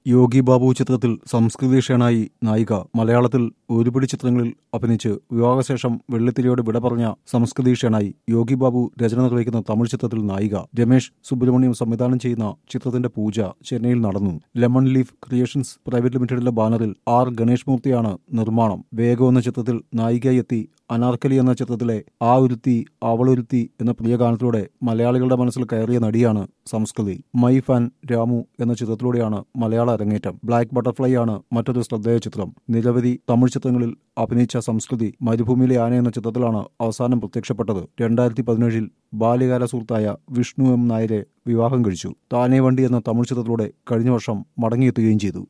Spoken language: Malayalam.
യോഗി ബാബു ചിത്രത്തിൽ സംസ്കൃതീഷനായി നായിക മലയാളത്തിൽ ഒരുപിടി ചിത്രങ്ങളിൽ അഭിനയിച്ച് വിവാഹശേഷം വെള്ളിത്തിരിയോട് വിട പറഞ്ഞ സംസ്കൃതീഷനായി യോഗി ബാബു രചന നിർവഹിക്കുന്ന തമിഴ് ചിത്രത്തിൽ നായിക രമേശ് സുബ്രഹ്മണ്യം സംവിധാനം ചെയ്യുന്ന ചിത്രത്തിന്റെ പൂജ ചെന്നൈയിൽ നടന്നു ലെമൺ ലീഫ് ക്രിയേഷൻസ് പ്രൈവറ്റ് ലിമിറ്റഡിലെ ബാനറിൽ ആർ ഗണേഷ് മൂർത്തിയാണ് നിർമ്മാണം വേഗം എന്ന ചിത്രത്തിൽ നായികയായി എത്തി അനാർക്കലി എന്ന ചിത്രത്തിലെ ആ ഒരുത്തി അവളൊരുത്തി എന്ന പ്രിയ ഗാനത്തിലൂടെ മലയാളികളുടെ മനസ്സിൽ കയറിയ നടിയാണ് സംസ്കൃതി മൈ ഫാൻ രാമു എന്ന ചിത്രത്തിലൂടെയാണ് മലയാള അരങ്ങേറ്റം ബ്ലാക്ക് ബട്ടർഫ്ലൈ ആണ് മറ്റൊരു ശ്രദ്ധേയ ചിത്രം നിരവധി തമിഴ് ചിത്രങ്ങളിൽ അഭിനയിച്ച സംസ്കൃതി മരുഭൂമിയിലെ ആന എന്ന ചിത്രത്തിലാണ് അവസാനം പ്രത്യക്ഷപ്പെട്ടത് രണ്ടായിരത്തി പതിനേഴിൽ ബാല്യകാല സുഹൃത്തായ വിഷ്ണു എം നായരെ വിവാഹം കഴിച്ചു താനേ വണ്ടി എന്ന തമിഴ് ചിത്രത്തിലൂടെ കഴിഞ്ഞ വർഷം മടങ്ങിയെത്തുകയും ചെയ്തു